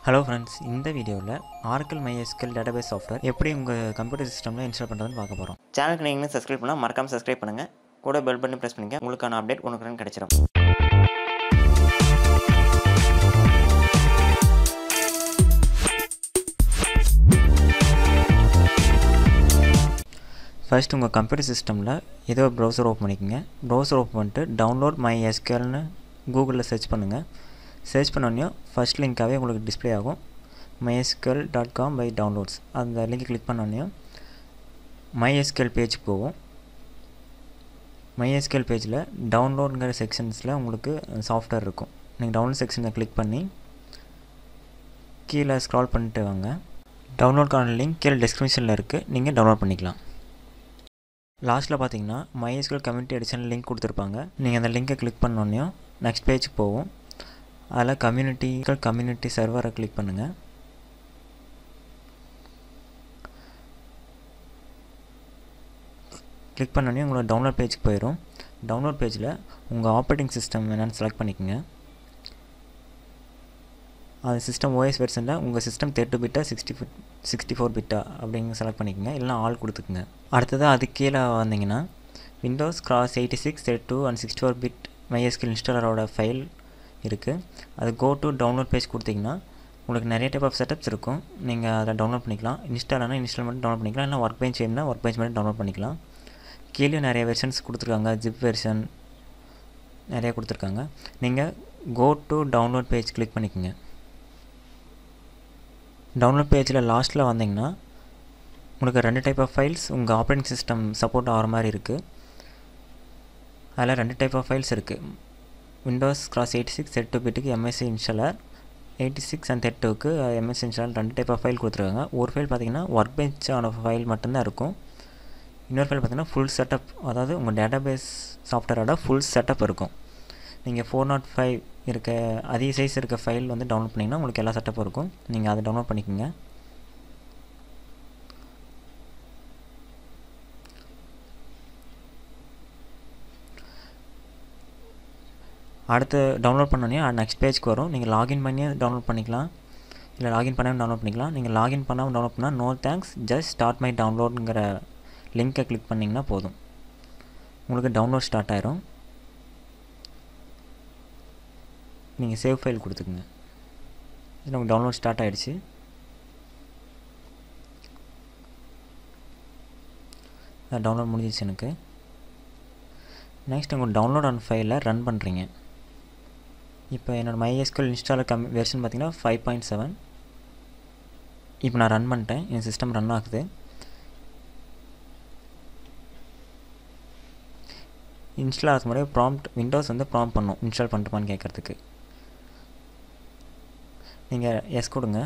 hello friends இந்த வீடியோவில் ஆர்க்கல் MySQL database software எப்படி உங்கள் கம்ப்யூட்டர் சிஸ்டமில் இன்ஸ்டால் பண்ணுறதுன்னு பார்க்க போகிறோம் சேனலுக்கு நீங்கள் சப்ஸ்கிரைப் பண்ணால் மறக்காமல் சப்ஸ்கிரைப் பண்ணுங்கள் கூட பெல் பட்டன் ப்ரெஸ் பண்ணுங்கள் உங்களுக்கான அப்டேட் உனக்கு கிடைச்சிடும் ஃபர்ஸ்ட் உங்கள் கம்ப்யூட்டர் சிஸ்டமில் ஏதோ ஒரு ப்ரௌசர் ஓப்பன் பண்ணிக்கோங்க ப்ரௌசர் ஓப்பன் பண்ணிட்டு டவுன்லோட் மை எஸ்கியூஎல்னு கூகுளில் சர்ச் பண்ணுங்கள் சர்ச் பண்ணோடனே ஃபஸ்ட் லிங்க்காகவே உங்களுக்கு டிஸ்ப்ளே ஆகும் MySQL dot com by downloads அந்த லிங்க் கிளிக் பண்ணோடனே மைஎஸ்கியூஎல் பேஜ் போகும் மைஎஸ்கியூஎல் பேஜில் டவுன்லோடுங்கிற செக்ஷன்ஸில் உங்களுக்கு சாஃப்ட்வேர் இருக்கும் நீங்கள் டவுன்லோட் செக்ஷனை கிளிக் பண்ணி கீழே ஸ்க்ரால் பண்ணிட்டு வாங்க டவுன்லோட்கான லிங்க் கீழே டிஸ்கிரிப்ஷனில் இருக்குது நீங்கள் டவுன்லோட் பண்ணிக்கலாம் லாஸ்ட்டில் பார்த்தீங்கன்னா MySQL கம்யூனிட்டி எடிஷன் லிங்க் கொடுத்துருப்பாங்க நீங்கள் அந்த லிங்கை கிளிக் பண்ணோன்னே நெக்ஸ்ட் பேஜ் போகும் அதில் கம்யூனிட்டி கம்யூனிட்டி சர்வரை கிளிக் பண்ணுங்கள் கிளிக் பண்ணோன்னே உங்களோட டவுன்லோட் பேஜுக்கு போயிடும் டவுன்லோட் பேஜில் உங்கள் ஆப்ரேட்டிங் சிஸ்டம் என்னென்னு செலக்ட் பண்ணிக்கோங்க அது சிஸ்டம் ஓஎஸ் வெர்ஷனில் உங்கள் சிஸ்டம் தேர்ட்டி பிட்டா சிக்ஸ்டி சிக்ஸ்டி ஃபோர் பிட்டா அப்படிங்க செலக்ட் பண்ணிக்கோங்க இல்லைனா ஆல் கொடுத்துக்குங்க அடுத்தது அது கீழே வந்தீங்கன்னா Windows cross eighty six third two and sixty four bit MySQL இன்ஸ்டாலரோட ஃபைல் இருக்குது அது கோ டு டவுன்லோட் பேஜ் கொடுத்தீங்கன்னா உங்களுக்கு நிறைய டைப் ஆஃப் செட்டப்ஸ் இருக்கும் நீங்கள் அதை டவுன்லோட் பண்ணிக்கலாம் இன்ஸ்டாலானா இன்ஸ்டால் மட்டும் டவுன்லோட் பண்ணிக்கலாம் இல்லை ஒர்க் பெஞ்ச் வேணும்னா ஒர்க் பெஞ்ச் மட்டும் டவுன்லோட் பண்ணிக்கலாம் கீழே நிறைய வெர்ஷன்ஸ் கொடுத்துருக்காங்க ஜிப் வெர்ஷன் நிறைய கொடுத்துருக்காங்க நீங்கள் go to download page click பண்ணிக்கோங்க டவுன்லோட் பேஜில் லாஸ்ட்டில் வந்தீங்கன்னா உங்களுக்கு ரெண்டு டைப் ஆஃப் ஃபைல்ஸ் உங்கள் ஆப்ரேட்டிங் சிஸ்டம் சப்போர்ட் ஆகிற மாதிரி இருக்குது அதில் ரெண்டு டைப் ஆஃப் ஃபைல்ஸ் இருக்குது Windows cross eighty six third two பிட்டுக்கு MSC installer eighty six and third டூக்கு எம்எஸ்சி இன்ஸ்டாலர் ரெண்டு டைப் ஆஃப் ஃபைல் கொடுத்துருக்காங்க ஒரு ஃபைல் பார்த்தீங்கன்னா ஒர்க் பெஞ்சான ஃபைல் மட்டும்தான் இருக்கும் இன்னொரு ஃபைல் பார்த்தீங்கன்னா ஃபுல் செட்டப் அதாவது உங்கள் டேட்டாபேஸ் சாஃப்ட்வேரோட ஃபுல் செட்டப் இருக்கும் நீங்கள் ஃபோர் நாட் ஃபைவ் இருக்க அதிக சைஸ் இருக்க ஃபைல் வந்து டவுன்லோட் பண்ணிங்கன்னா உங்களுக்கு எல்லா செட்டப்பும் இருக்கும் நீங்கள் அதை டவுன்லோட் பண்ணிக்கோங்க அடுத்து டவுன்லோட் பண்ணோன்னே நெக்ஸ்ட் பேஜ்க்கு வரும் நீங்கள் லாகின் பண்ணி டவுன்லோட் பண்ணிக்கலாம் இல்லை லாகின் பண்ணாமல் டவுன்லோட் பண்ணிக்கலாம் நீங்கள் லாகின் பண்ணாமல் டவுன்லோட் பண்ணால் no thanks just start my டவுன்லோடுங்கிற லிங்க்கை கிளிக் பண்ணிங்கன்னா போதும் உங்களுக்கு டவுன்லோட் ஸ்டார்ட் ஆயிரும் நீங்கள் சேவ் ஃபைல் கொடுத்துக்குங்க இது நமக்கு டவுன்லோட் ஸ்டார்ட் ஆகிடுச்சு டவுன்லோட் முடிஞ்சிச்சு எனக்கு நெக்ஸ்ட் உங்கள் டவுன்லோட் ஆன் ஃபைலில் ரன் பண்ணுறீங்க இப்போ என்னோடய மைஎஸ்கல் இன்ஸ்டாலர் கம் வெர்ஷன் பார்த்தீங்கன்னா ஃபைவ் பாயிண்ட் செவன் இப்போ நான் ரன் பண்ணிட்டேன் என் சிஸ்டம் ரன் ஆகுது இன்ஸ்டால் ஆகிறது முன்னாடி ப்ராம்ப்ட் விண்டோஸ் வந்து ப்ராம்ப்ட் பண்ணும் இன்ஸ்டால் பண்ணிட்டுமான்னு கேட்குறதுக்கு நீங்கள் எஸ் கொடுங்க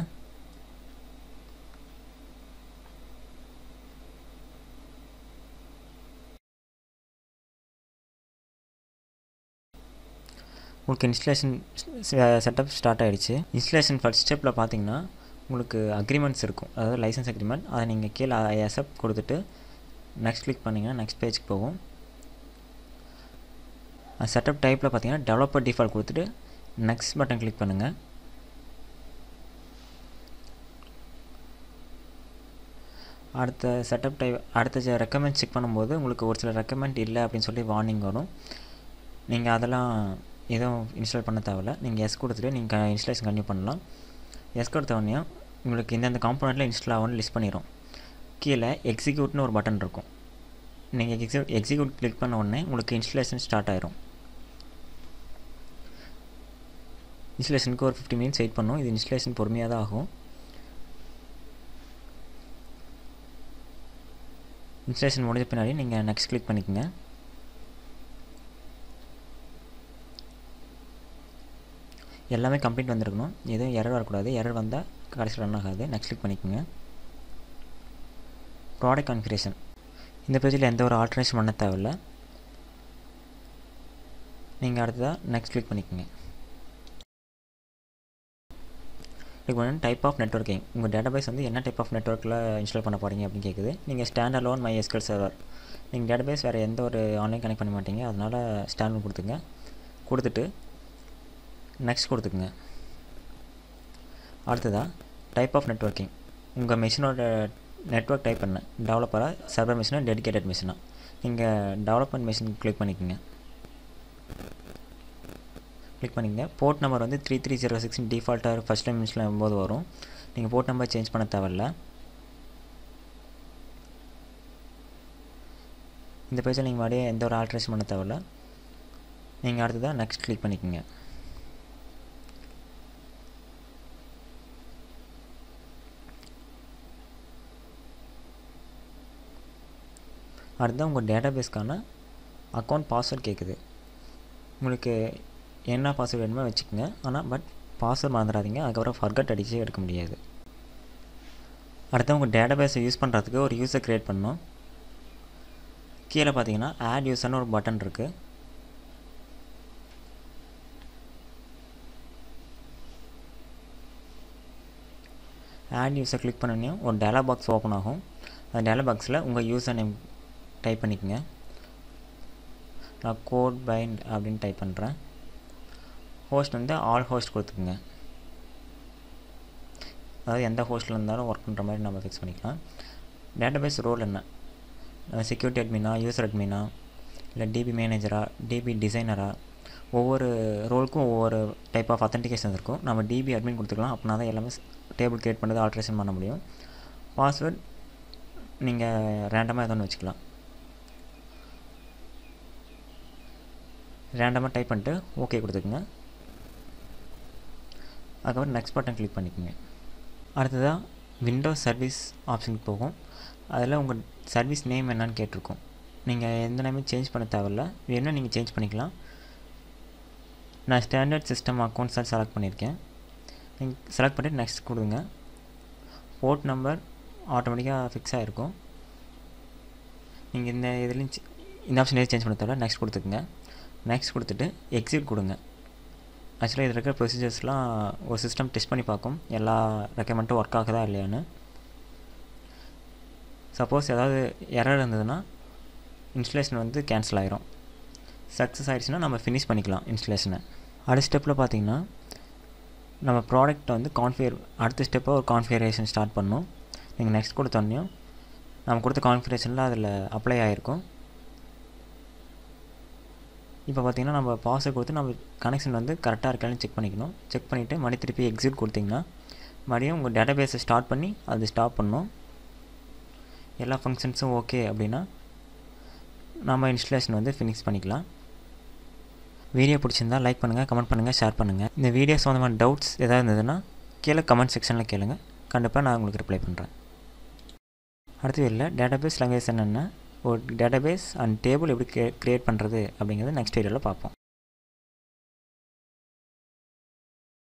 உங்களுக்கு இன்ஸ்டலேஷன் செட்டப் ஸ்டார்ட் ஆகிடுச்சு இன்ஸ்டலேஷன் ஃபர்ஸ்ட் ஸ்டெப்பில் பார்த்தீங்கன்னா உங்களுக்கு அக்ரிமெண்ட்ஸ் இருக்கும் அதாவது லைசன்ஸ் அக்ரிமெண்ட் அதை நீங்கள் கீழே அக்செப்ட் கொடுத்துட்டு நெக்ஸ்ட் கிளிக் பண்ணிங்கன்னா நெக்ஸ்ட் பேஜுக்கு போகும் செட்டப் டைப்பில் பார்த்தீங்கன்னா டெவலப்பர் டிஃபால்ட் கொடுத்துட்டு நெக்ஸ்ட் பட்டன் கிளிக் பண்ணுங்கள் அடுத்த செட்டப் டைப் அடுத்த ரெக்கமெண்ட் செக் பண்ணும்போது உங்களுக்கு ஒரு சில ரெக்கமெண்ட் இல்லை அப்படின்னு சொல்லி வார்னிங் வரும் நீங்கள் அதெல்லாம் எதுவும் இன்ஸ்டால் பண்ண தேவையில்ல நீங்கள் எஸ் கொடுத்துட்டு நீங்கள் இன்ஸ்டாலேஷன் கன்டினியூ பண்ணலாம் எஸ் கொடுத்த உடனே உங்களுக்கு இந்தந்த காம்பனண்ட்டில் இன்ஸ்டால் ஆகும்னு லிஸ்ட் பண்ணிடும் கீழே எக்ஸிக்யூட்னு ஒரு பட்டன் இருக்கும் நீங்கள் எக்ஸி எக்ஸிக்யூட் கிளிக் பண்ண உடனே உங்களுக்கு இன்ஸ்டலேஷன் ஸ்டார்ட் ஆயிரும் இன்ஸ்டலேஷனுக்கு ஒரு ஃபிஃப்டி மினிட்ஸ் வெயிட் பண்ணும் இது இன்ஸ்டலேஷன் பொறுமையாக தான் ஆகும் இன்ஸ்டலேஷன் முடிஞ்ச பின்னாடி நீங்கள் நெக்ஸ்ட் கிளிக் பண்ணிக்கோங்க எல்லாமே கம்ப்ளீட் வந்திருக்கணும் எதுவும் எரர் வரக்கூடாது எரர் வந்தால் கடைசியில் ரன் ஆகாது நெக்ஸ்ட் கிளிக் பண்ணிக்கோங்க ப்ராடக்ட் கான்ஃபிகரேஷன் இந்த பேஜில் எந்த ஒரு ஆல்ட்ரேஷன் பண்ண தேவையில்ல நீங்கள் அடுத்ததாக நெக்ஸ்ட் கிளிக் பண்ணிக்கோங்க கிளிக் பண்ணி டைப் ஆஃப் நெட்ஒர்க்கிங் உங்கள் டேட்டாபேஸ் வந்து என்ன டைப் ஆஃப் நெட்ஒர்க்கில் இன்ஸ்டால் பண்ண போகிறீங்க அப்படின்னு கேட்குது நீங்கள் stand alone MySQL server நீங்கள் டேட்டாபேஸ் வேறு எந்த ஒரு ஆன்லைன் கனெக்ட் பண்ண மாட்டீங்க அதனால் ஸ்டாண்ட் கொடுத்துங்க கொடுத்துட்டு நெக்ஸ்ட் கொடுத்துக்குங்க அடுத்ததாக டைப் ஆஃப் நெட்ஒர்க்கிங் உங்கள் மிஷினோட நெட்ஒர்க் டைப் பண்ண டெவலப்பராக சர்வர் மிஷினா டெடிகேட்டட் மிஷினா நீங்கள் டெவலப்மெண்ட் மிஷின் கிளிக் பண்ணிக்கோங்க கிளிக் பண்ணிங்க போர்ட் நம்பர் வந்து த்ரீ த்ரீ ஜீரோ சிக்ஸ் டிஃபால்ட்டாக ஃபஸ்ட் டைம் மிஷினில் போது வரும் நீங்கள் போர்ட் நம்பர் சேஞ்ச் பண்ண தேவையில்ல இந்த பேஜில் நீங்கள் மறுபடியும் எந்த ஒரு ஆல்ட்ரேஷன் பண்ண தேவையில்ல நீங்கள் அடுத்ததாக நெக்ஸ்ட் கிளிக் பண்ணிக்கோங்க அடுத்ததான் உங்கள் டேட்டாபேஸ்க்கான அக்கௌண்ட் பாஸ்வேர்ட் கேட்குது உங்களுக்கு என்ன பாஸ்வேர்டு வேணுமோ வச்சுக்கோங்க ஆனால் பட் பாஸ்வேர்ட் மறந்துடாதீங்க அதுக்கப்புறம் ஃபர்கட் அடித்து எடுக்க முடியாது அடுத்து உங்கள் டேட்டாபேஸை யூஸ் பண்ணுறதுக்கு ஒரு யூஸர் க்ரியேட் பண்ணணும் கீழே பார்த்தீங்கன்னா ஆட் யூஸர்னு ஒரு பட்டன் இருக்குது ஆட் யூஸர் கிளிக் பண்ணோன்னே ஒரு டேலா பாக்ஸ் ஓப்பன் ஆகும் அந்த டேலா பாக்ஸில் உங்கள் யூசர் நேம் டைப் பண்ணிக்கோங்க நான் கோட் பைண்ட் அப்படின்னு டைப் பண்ணுறேன் ஹோஸ்ட் வந்து ஆல் ஹோஸ்ட் கொடுத்துக்குங்க அதாவது எந்த ஹோஸ்ட்டில் இருந்தாலும் ஒர்க் பண்ணுற மாதிரி நம்ம ஃபிக்ஸ் பண்ணிக்கலாம் டேட்டாபேஸ் ரோல் என்ன செக்யூரிட்டி அட்மினா யூசர் அட்மினா இல்லை டிபி மேனேஜரா டிபி டிசைனரா ஒவ்வொரு ரோலுக்கும் ஒவ்வொரு டைப் ஆஃப் அத்தன்டிகேஷன் இருக்கும் நம்ம டிபி அட்மின் கொடுத்துக்கலாம் அப்படின்னா தான் எல்லாமே டேபிள் க்ரியேட் பண்ணது ஆல்ட்ரேஷன் பண்ண முடியும் பாஸ்வேர்ட் நீங்கள் ரேண்டமாக எதோ ஒன்று வச்சுக்கலாம் ரேண்டமாக டைப் பண்ணிட்டு ஓகே கொடுத்துக்குங்க அதுக்கப்புறம் நெக்ஸ்ட் பட்டன் கிளிக் பண்ணிக்கோங்க அடுத்ததாக விண்டோஸ் சர்வீஸ் ஆப்ஷனுக்கு போகும் அதில் உங்கள் சர்வீஸ் நேம் என்னன்னு கேட்டிருக்கோம் நீங்கள் எந்த நேமே சேஞ்ச் பண்ண தேவையில்ல வேணால் நீங்கள் சேஞ்ச் பண்ணிக்கலாம் நான் ஸ்டாண்டர்ட் சிஸ்டம் அக்கௌண்ட்ஸ் தான் செலக்ட் பண்ணியிருக்கேன் நீங்கள் செலக்ட் பண்ணிட்டு நெக்ஸ்ட் கொடுங்க போர்ட் நம்பர் ஆட்டோமேட்டிக்காக ஃபிக்ஸ் ஆகிருக்கும் நீங்கள் இந்த இதுலேயும் இந்த ஆப்ஷன் எதுவும் சேஞ்ச் பண்ண தேவை நெக்ஸ்ட் கொடுத்துக்குங்க நெக்ஸ்ட் கொடுத்துட்டு எக்ஸிட் கொடுங்க ஆக்சுவலாக இதில் இருக்கிற ப்ரொசீஜர்ஸ்லாம் ஒரு சிஸ்டம் டெஸ்ட் பண்ணி பார்க்கும் எல்லா ரெக்கமெண்ட்டும் ஒர்க் ஆகுதா இல்லையான்னு சப்போஸ் ஏதாவது எரர் இருந்ததுன்னா இன்ஸ்டலேஷன் வந்து கேன்சல் ஆயிரும் சக்ஸஸ் ஆகிடுச்சுன்னா நம்ம ஃபினிஷ் பண்ணிக்கலாம் இன்ஸ்டலேஷனை அடுத்த ஸ்டெப்பில் பார்த்தீங்கன்னா நம்ம ப்ராடக்ட்டை வந்து கான்ஃபிகர் அடுத்த ஸ்டெப்பாக ஒரு கான்ஃபிகரேஷன் ஸ்டார்ட் பண்ணணும் நீங்கள் நெக்ஸ்ட் கொடுத்தோன்னையும் நம்ம கொடுத்த கான்ஃபிகரேஷனில் அதில் அப்ளை ஆகிருக்கும் இப்போ பார்த்தீங்கன்னா நம்ம பாஸ்வேர்ட் கொடுத்து நம்ம கனெக்ஷன் வந்து கரெக்டாக இருக்கான்னு செக் பண்ணிக்கணும் செக் பண்ணிவிட்டு மறுபடியும் திருப்பி எக்ஸிட் கொடுத்தீங்கன்னா மறுபடியும் உங்கள் டேட்டாபேஸை ஸ்டார்ட் பண்ணி அது ஸ்டாப் பண்ணணும் எல்லா ஃபங்க்ஷன்ஸும் ஓகே அப்படின்னா நம்ம இன்ஸ்டலேஷன் வந்து ஃபினிஷ் பண்ணிக்கலாம் வீடியோ பிடிச்சிருந்தா லைக் பண்ணுங்கள் கமெண்ட் பண்ணுங்கள் ஷேர் பண்ணுங்கள் இந்த வீடியோ சம்மந்தமான டவுட்ஸ் எதாவது இருந்ததுன்னா கீழே கமெண்ட் செக்ஷனில் கேளுங்க கண்டிப்பாக நான் உங்களுக்கு ரிப்ளை பண்ணுறேன் அடுத்த வீடியோவில் டேட்டாபேஸ் லாங்குவேஜ் என்னென்ன ஒரு டேட்டாபேஸ் அண்ட் டேபிள் எப்படி க்ரியேட் பண்ணுறது அப்படிங்கிறத நெக்ஸ்ட் வீடியோவில் பார்ப்போம்